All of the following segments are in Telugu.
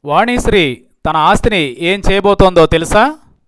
వాణిశ్రీ తన ఆస్తిని ఏం చేయబోతోందో తెలుసా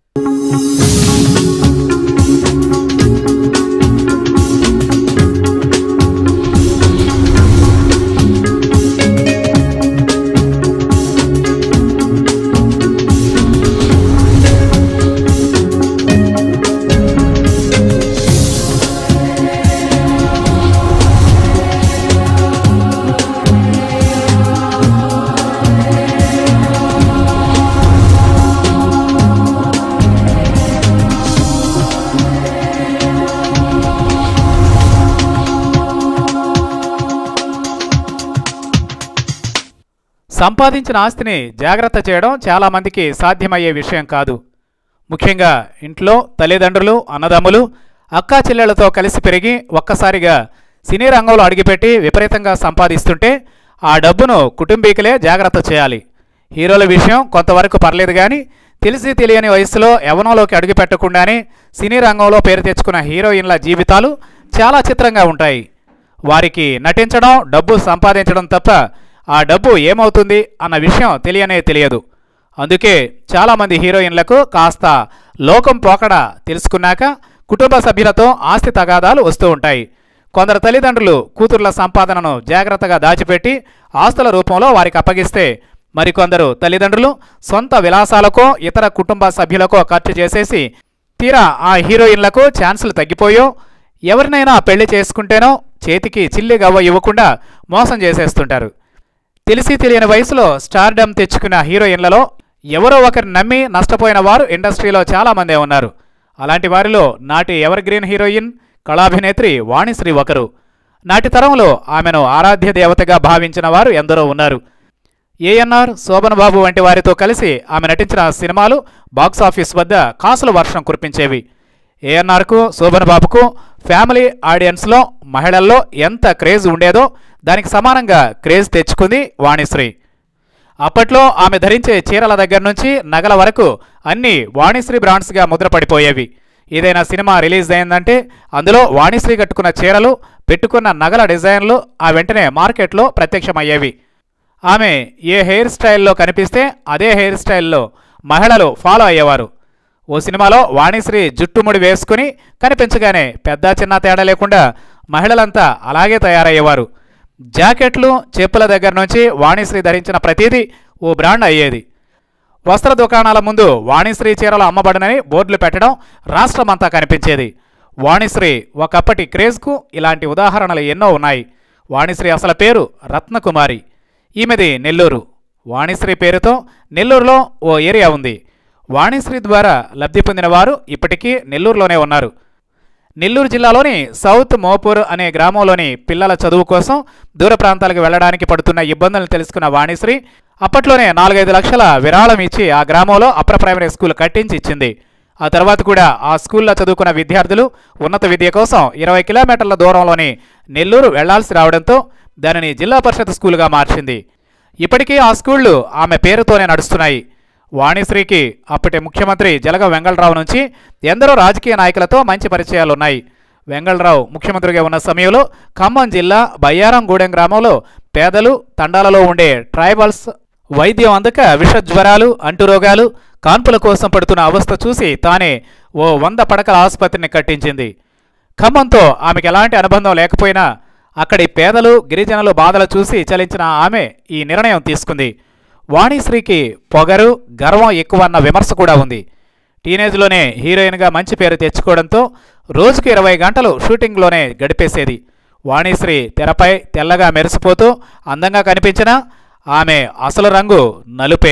సంపాదించిన ఆస్తిని జాగ్రత్త చేయడం చాలామందికి సాధ్యమయ్యే విషయం కాదు ముఖ్యంగా ఇంట్లో తల్లిదండ్రులు అన్నదమ్ములు అక్కా చెల్లెళ్లతో కలిసి పెరిగి ఒక్కసారిగా సినీ రంగంలో అడిగిపెట్టి విపరీతంగా సంపాదిస్తుంటే ఆ డబ్బును కుటుంబీకులే జాగ్రత్త చేయాలి హీరోల విషయం కొంతవరకు పర్లేదు కానీ తెలిసి తెలియని వయసులో యవనంలోకి అడుగుపెట్టకుండానే సినీ రంగంలో పేరు తెచ్చుకున్న హీరోయిన్ల జీవితాలు చాలా చిత్రంగా ఉంటాయి వారికి నటించడం డబ్బు సంపాదించడం తప్ప ఆ డబ్బు ఏమవుతుంది అన్న విషయం తెలియనే తెలియదు అందుకే చాలామంది హీరోయిన్లకు కాస్త లోకం పోకడ తెలుసుకున్నాక కుటుంబ సభ్యులతో ఆస్తి తగాదాలు వస్తూ ఉంటాయి కొందరు తల్లిదండ్రులు కూతుర్ల సంపాదనను జాగ్రత్తగా దాచిపెట్టి ఆస్తుల రూపంలో వారికి అప్పగిస్తే మరికొందరు తల్లిదండ్రులు సొంత విలాసాలకో ఇతర కుటుంబ సభ్యులకో ఖర్చు చేసేసి తీరా ఆ హీరోయిన్లకు ఛాన్సులు తగ్గిపోయో ఎవరినైనా పెళ్లి చేసుకుంటేనో చేతికి చిల్లి గవ్వ ఇవ్వకుండా మోసం చేసేస్తుంటారు తెలిసి తెలియని వయసులో స్టార్డమ్ తెచ్చుకున్న హీరోయిన్లలో ఎవరో ఒకరిని నమ్మి నష్టపోయిన వారు ఇండస్ట్రీలో చాలామందే ఉన్నారు అలాంటి వారిలో నాటి ఎవర్ గ్రీన్ హీరోయిన్ కళాభినేత్రి వాణిశ్రీ ఒకరు నాటి తరంలో ఆమెను ఆరాధ్య దేవతగా భావించిన వారు ఎందరో ఉన్నారు ఏఎన్ఆర్ శోభన్ బాబు వంటి వారితో కలిసి ఆమె నటించిన సినిమాలు బాక్సాఫీస్ వద్ద కాసుల వర్షం కురిపించేవి ఏఎన్ఆర్కు శోభన్ బాబుకు ఫ్యామిలీ ఆడియన్స్లో మహిళల్లో ఎంత క్రేజ్ ఉండేదో దానికి సమానంగా క్రేజ్ తెచ్చుకుంది వాణిశ్రీ అప్పట్లో ఆమె ధరించే చీరల దగ్గర నుంచి నగల వరకు అన్నీ వాణిశ్రీ బ్రాండ్స్గా ముద్రపడిపోయేవి ఏదైనా సినిమా రిలీజ్ అయిందంటే అందులో వాణిశ్రీ కట్టుకున్న చీరలు పెట్టుకున్న నగల డిజైన్లు ఆ వెంటనే మార్కెట్లో ప్రత్యక్షమయ్యేవి ఆమె ఏ హెయిర్ స్టైల్లో కనిపిస్తే అదే హెయిర్ స్టైల్లో మహిళలు ఫాలో అయ్యేవారు ఓ సినిమాలో వాణిశ్రీ జుట్టుముడి వేసుకుని కనిపించగానే పెద్ద చిన్న తేడా లేకుండా మహిళలంతా అలాగే తయారయ్యేవారు జాకెట్లు చెప్పుల దగ్గర నుంచి వాణిశ్రీ ధరించిన ప్రతిదీ ఓ బ్రాండ్ అయ్యేది వస్త్ర దుకాణాల ముందు వాణిశ్రీ చీరలు అమ్మబడనని బోర్డులు పెట్టడం రాష్ట్రమంతా కనిపించేది వాణిశ్రీ ఒకప్పటి క్రేజ్కు ఇలాంటి ఉదాహరణలు ఎన్నో ఉన్నాయి వాణిశ్రీ అసలు పేరు రత్నకుమారి ఈమెది నెల్లూరు వాణిశ్రీ పేరుతో నెల్లూరులో ఓ ఏరియా ఉంది వాణిశ్రీ ద్వారా లబ్ధి పొందిన వారు ఇప్పటికీ నెల్లూరులోనే ఉన్నారు నెల్లూరు జిల్లాలోని సౌత్ మోపూర్ అనే గ్రామంలోని పిల్లల చదువు కోసం దూర ప్రాంతాలకు వెళ్ళడానికి పడుతున్న ఇబ్బందులను తెలుసుకున్న వాణిశ్రీ అప్పట్లోనే నాలుగైదు లక్షల విరాళం ఇచ్చి ఆ గ్రామంలో అప్పర్ ప్రైమరీ స్కూల్ కట్టించి ఇచ్చింది ఆ తర్వాత కూడా ఆ స్కూల్లో చదువుకున్న విద్యార్థులు ఉన్నత విద్య కోసం ఇరవై కిలోమీటర్ల దూరంలోని నెల్లూరు వెళ్లాల్సి రావడంతో దానిని జిల్లా పరిషత్ స్కూల్గా మార్చింది ఇప్పటికీ ఆ స్కూళ్లు ఆమె పేరుతోనే నడుస్తున్నాయి వాణిశ్రీకి అప్పటి ముఖ్యమంత్రి జలగ వెంగళరావు నుంచి ఎందరో రాజకీయ నాయకులతో మంచి పరిచయాలు ఉన్నాయి వెంగళరావు ముఖ్యమంత్రిగా ఉన్న సమయంలో ఖమ్మం జిల్లా బయ్యారంగూడెం గ్రామంలో పేదలు తండాలలో ఉండే ట్రైబల్స్ వైద్యం అందక విష జ్వరాలు అంటురోగాలు కాన్పుల కోసం పడుతున్న అవస్థ చూసి తానే ఓ వంద పడకల ఆసుపత్రిని కట్టించింది ఖమ్మంతో ఆమెకు ఎలాంటి అనుబంధం లేకపోయినా అక్కడి పేదలు గిరిజనులు బాధలు చూసి చలించిన ఆమె ఈ నిర్ణయం తీసుకుంది వాణిశ్రీకి పొగరు గర్వం ఎక్కువ అన్న విమర్శ కూడా ఉంది టీనేజ్లోనే హీరోయిన్గా మంచి పేరు తెచ్చుకోవడంతో రోజుకు ఇరవై గంటలు షూటింగ్లోనే గడిపేసేది వాణిశ్రీ తెరపై తెల్లగా మెరిసిపోతూ అందంగా కనిపించినా ఆమె అసలు రంగు నలుపే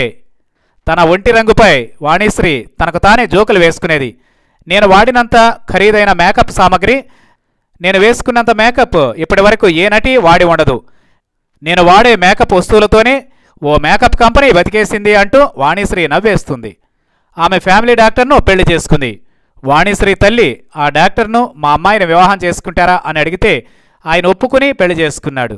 తన ఒంటి రంగుపై వాణిశ్రీ తనకు తానే జోకులు వేసుకునేది నేను వాడినంత ఖరీదైన మేకప్ సామగ్రి నేను వేసుకున్నంత మేకప్ ఇప్పటి వరకు ఏ నటి వాడి ఉండదు నేను వాడే మేకప్ వస్తువులతోనే ఓ మేకప్ కంపెనీ బతికేసింది అంటూ వాణిశ్రీ నవ్వేస్తుంది ఆమె ఫ్యామిలీ డాక్టర్ను పెళ్లి చేసుకుంది వాణిశ్రీ తల్లి ఆ డాక్టర్ను మా అమ్మాయిని వివాహం చేసుకుంటారా అని అడిగితే ఆయన ఒప్పుకుని పెళ్లి చేసుకున్నాడు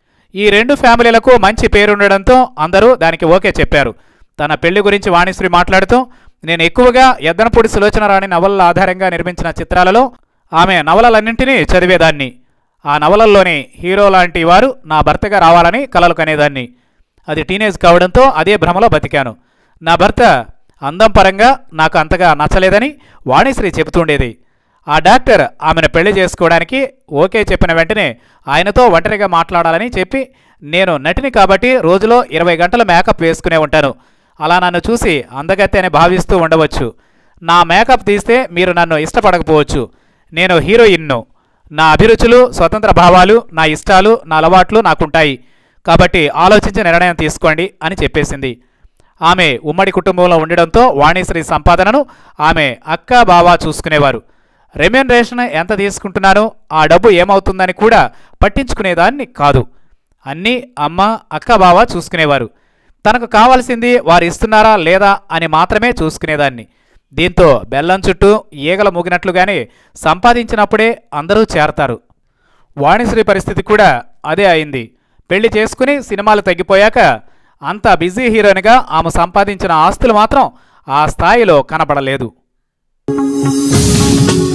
ఈ రెండు ఫ్యామిలీలకు మంచి పేరుండడంతో అందరూ దానికి ఓకే చెప్పారు తన పెళ్లి గురించి వాణిశ్రీ మాట్లాడుతూ నేను ఎక్కువగా ఎద్దనపూడి సులోచన రాణి నవలల ఆధారంగా నిర్మించిన చిత్రాలలో ఆమె నవలలన్నింటినీ చదివేదాన్ని ఆ నవలల్లోని హీరో లాంటి వారు నా భర్తగా రావాలని కలలు కనేదాన్ని అది టీనేజ్ కావడంతో అదే భ్రమలో బతికాను నా భర్త అందం పరంగా నాకు అంతగా నచ్చలేదని వాణిశ్రీ చెబుతుండేది ఆ డాక్టర్ ఆమెను పెళ్లి చేసుకోవడానికి ఓకే చెప్పిన వెంటనే ఆయనతో ఒంటరిగా మాట్లాడాలని చెప్పి నేను నటిని కాబట్టి రోజులో ఇరవై గంటల మేకప్ వేసుకునే ఉంటాను అలా నన్ను చూసి అందగత్తె అని భావిస్తూ ఉండవచ్చు నా మేకప్ తీస్తే మీరు నన్ను ఇష్టపడకపోవచ్చు నేను హీరోయిన్ను నా అభిరుచులు స్వతంత్ర భావాలు నా ఇష్టాలు నా అలవాట్లు నాకుంటాయి కాబట్టి ఆలోచించి నిర్ణయం తీసుకోండి అని చెప్పేసింది ఆమె ఉమ్మడి కుటుంబంలో ఉండడంతో వాణిశ్రీ సంపాదనను ఆమె అక్క బావ చూసుకునేవారు రెమ్యూనరేషన్ ఎంత తీసుకుంటున్నానో ఆ డబ్బు ఏమవుతుందని కూడా పట్టించుకునేదాన్ని కాదు అన్నీ అమ్మ అక్క బావ చూసుకునేవారు తనకు కావాల్సింది వారు ఇస్తున్నారా లేదా అని మాత్రమే చూసుకునేదాన్ని దీంతో బెల్లం చుట్టూ ఈగల మూగినట్లుగానే సంపాదించినప్పుడే అందరూ చేరతారు వాణిశ్రీ పరిస్థితి కూడా అదే అయింది పెళ్లి చేసుకుని సినిమాలు తగ్గిపోయాక అంత బిజీ హీరోయిన్గా ఆమె సంపాదించిన ఆస్తులు మాత్రం ఆ స్థాయిలో కనబడలేదు